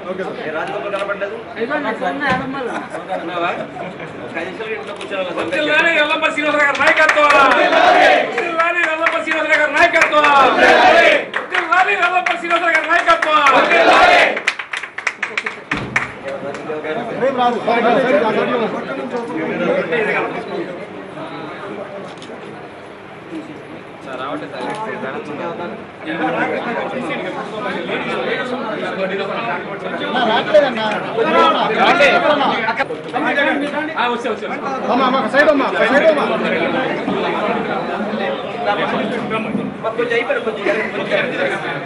ఏ రాజగోపాల్ కనపడలేదు ఉన్నావా? ఒక ఐదు నిమిషాలు ఇంట్లో కూర్చోవాలి జిల్లాని ఎల్లమ్మ శ్రీనివాసరావు గారి నాయకత్వం జిల్లాని ఎల్లమ్మ శ్రీనివాసరావు గారి నాయకత్వం జిల్లాని ఎల్లమ్మ శ్రీనివాసరావు గారి నాయకత్వం ఆ, వచ్చే వచ్చే కొంచెం అయిపోయారు కొంచెం జరగండి, కొంచెం జరగండి.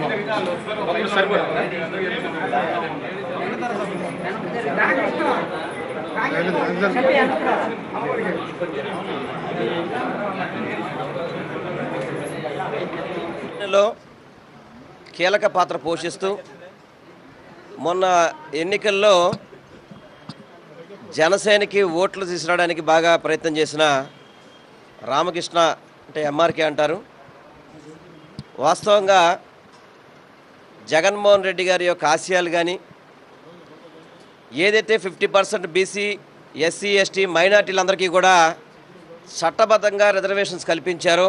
లో కీలక పాత్ర పోషిస్తూ మొన్న ఎన్నికల్లో జనసేనకి ఓట్లు తీసుకురావడానికి బాగా ప్రయత్నం చేసిన రామకృష్ణ అంటే ఎంఆర్కే అంటారు వాస్తవంగా జగన్మోహన్ రెడ్డి గారి యొక్క ఆశయాలు కానీ ఏదైతే fifty percent BC SC ST మైనార్టీలందరికీ కూడా చట్టబద్ధంగా రిజర్వేషన్స్ కల్పించారో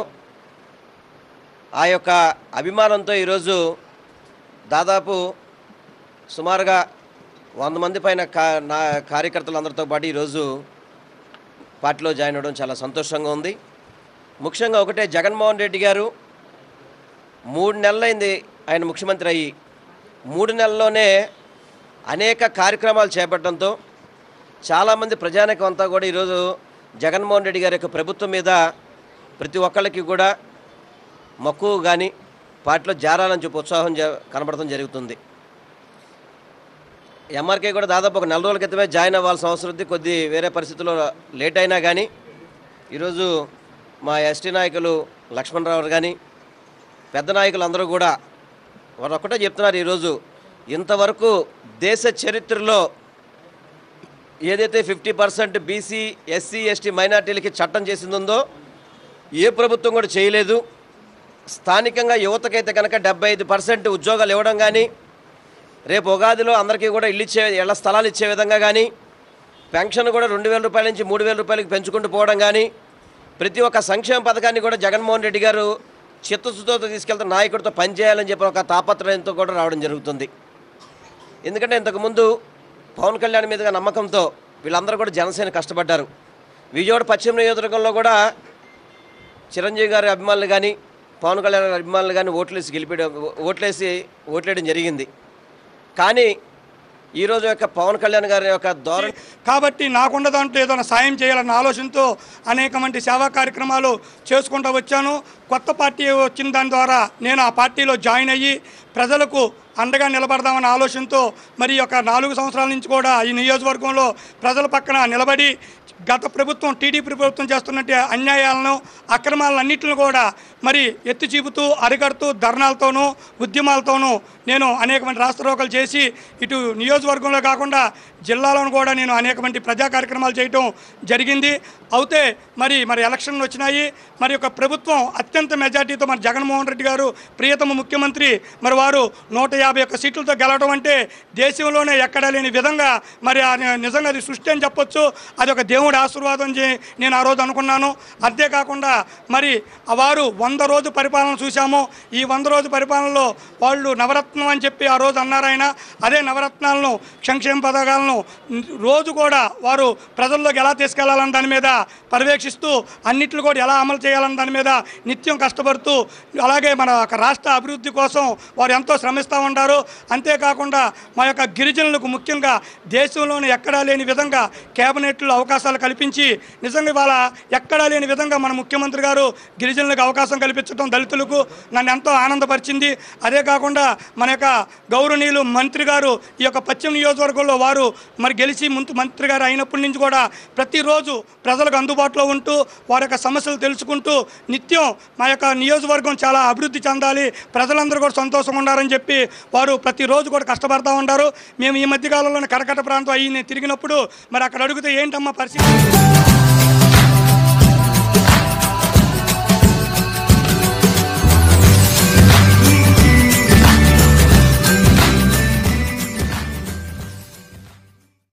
ఆ యొక్క అభిమానంతో ఈరోజు దాదాపు సుమారుగా వంద మంది పైన కా నా కార్యకర్తలందరితో పాటు ఈరోజు పార్టీలో జాయిన్ అవ్వడం చాలా సంతోషంగా ఉంది ముఖ్యంగా ఒకటే జగన్మోహన్ రెడ్డి గారు మూడు నెలలైంది ఆయన ముఖ్యమంత్రి అయ్యి మూడు నెలల్లోనే అనేక కార్యక్రమాలు చేపట్టడంతో చాలామంది ప్రజానికం అంతా కూడా ఈరోజు జగన్మోహన్ రెడ్డి గారి యొక్క ప్రభుత్వం మీద ప్రతి ఒక్కళ్ళకి కూడా మక్కువ కానీ పార్టీలో జారాలని చెప్పి ఉత్సాహం జ కనబడటం జరుగుతుంది ఎంఆర్కే కూడా దాదాపు ఒక నెల రోజుల క్రితమే జాయిన్ అవ్వాల్సిన అవసరం ఉంది కొద్ది వేరే పరిస్థితుల్లో లేట్ అయినా కానీ ఈరోజు మా ఎస్టీ నాయకులు లక్ష్మణరావు కానీ పెద్ద నాయకులు అందరూ కూడా వారు ఒక్కటే చెప్తున్నారు ఈరోజు ఇంతవరకు దేశ చరిత్రలో ఏదైతే fifty percent BC SC ST మైనార్టీలకి చట్టం చేసిందో ఏ ప్రభుత్వం కూడా చేయలేదు స్థానికంగా యువతకైతే కనుక డెబ్బై ఐదు పర్సెంట్ ఉద్యోగాలు ఇవ్వడం కానీ రేపు ఉగాదిలో అందరికీ కూడా ఇల్లు ఇచ్చే ఇళ్ల స్థలాలు ఇచ్చే విధంగా కానీ పెన్షన్ కూడా రెండు వేల రూపాయల నుంచి మూడు వేల రూపాయలకి పెంచుకుంటూ పోవడం కానీ ప్రతి ఒక్క సంక్షేమ పథకాన్ని కూడా జగన్మోహన్ రెడ్డి గారు చిత్తశుద్ధితో తీసుకెళ్తే నాయకుడితో పనిచేయాలని చెప్పి ఒక తాపత్రయంతో కూడా రావడం జరుగుతుంది ఎందుకంటే ఇంతకుముందు పవన్ కళ్యాణ్ మీదుగా నమ్మకంతో వీళ్ళందరూ కూడా జనసేన కష్టపడ్డారు విజయవాడ పశ్చిమ నియోజకవర్గంలో కూడా చిరంజీవి గారి అభిమానులు కానీ పవన్ కళ్యాణ్ గారి అభిమానులు కానీ ఓట్లేసి గెలిపేయడం ఓట్లేసి ఓట్లేయడం జరిగింది కానీ ఈరోజు యొక్క పవన్ కళ్యాణ్ గారి యొక్క ధోరణి కాబట్టి నాకున్న దాంట్లో ఏదైనా సాయం చేయాలన్న ఆలోచనతో అనేక మంది సేవా కార్యక్రమాలు చేసుకుంటూ వచ్చాను కొత్త పార్టీ వచ్చిన దాని ద్వారా నేను ఆ పార్టీలో జాయిన్ అయ్యి ప్రజలకు అండగా నిలబడదామన్న ఆలోచనతో మరి ఒక నాలుగు సంవత్సరాల నుంచి కూడా ఈ నియోజకవర్గంలో ప్రజల పక్కన నిలబడి గత ప్రభుత్వం టీడీపీ ప్రభుత్వం చేస్తున్నట్టు అన్యాయాలను అక్రమాలన్నింటిని కూడా మరి ఎత్తి చూపుతూ అరికడుతూ ధర్నాలతోనూ ఉద్యమాలతోనూ నేను అనేక మంది రాష్ట్రోకలు చేసి ఇటు నియోజకవర్గంలో కాకుండా జిల్లాలోను కూడా నేను అనేక మంది ప్రజా కార్యక్రమాలు చేయటం జరిగింది అయితే మరి మరి ఎలక్షన్లు వచ్చినాయి మరి ఒక ప్రభుత్వం అత్యంత మెజార్టీతో మరి జగన్మోహన్ రెడ్డి గారు ప్రియతమ ముఖ్యమంత్రి మరి వారు నూట యాభై ఒక్క సీట్లతో గెలవడం అంటే దేశంలోనే ఎక్కడా లేని విధంగా మరి ఆ ని- నిజంగా అది సృష్టి అని చెప్పొచ్చు అది ఒక దేవుడి ఆశీర్వాదం చే- నేను ఆ రోజు అనుకున్నాను అంతేకాకుండా మరి ఆ వారు వంద రోజు పరిపాలన చూశాము ఈ వంద రోజు పరిపాలనలో వాళ్ళు నవరత్నం అని చెప్పి ఆ రోజు అన్నారు ఆయన అదే నవరత్నాలను సంక్షేమ పథకాలను రోజు కూడా వారు ప్రజల్లోకి ఎలా తీసుకెళ్లాలని దాని మీద పర్యవేక్షిస్తూ అన్నిట్లు కూడా ఎలా అమలు చేయాలని దాని మీద నిత్యం కష్టపడుతూ అలాగే మన యొక్క రాష్ట్ర అభివృద్ధి కోసం వారు ఎంతో శ్రమిస్తూ ఉంటారు అంతేకాకుండా మా యొక్క గిరిజనులకు ముఖ్యంగా దేశంలోనే ఎక్కడా లేని విధంగా కేబినెట్లో అవకాశాలు కల్పించి నిజంగా ఇవాళ ఎక్కడా లేని విధంగా మన ముఖ్యమంత్రి గారు గిరిజనులకు అవకాశం కల్పించడం దళితులకు నన్ను ఎంతో ఆనందపరిచింది అదే కాకుండా మన యొక్క గౌరవనీయులు మంత్రి గారు ఈ యొక్క పశ్చిమ నియోజకవర్గంలో వారు మరి గెలిచి ముందు మంత్రి గారు అయినప్పటి నుంచి కూడా ప్రతిరోజు ప్రజలకు అందుబాటులో ఉంటూ వారి యొక్క సమస్యలు తెలుసుకుంటూ నిత్యం మా యొక్క నియోజకవర్గం చాలా అభివృద్ధి చెందాలి ప్రజలందరూ కూడా సంతోషంగా ఉండాలని చెప్పి వారు ప్రతిరోజు కూడా కష్టపడతా ఉంటారు మేము ఈ మధ్యకాలంలోనే కరకట్ట ప్రాంతం అయ్యి నేను తిరిగినప్పుడు మరి అక్కడ అడిగితే ఏంటమ్మా పరిస్థితి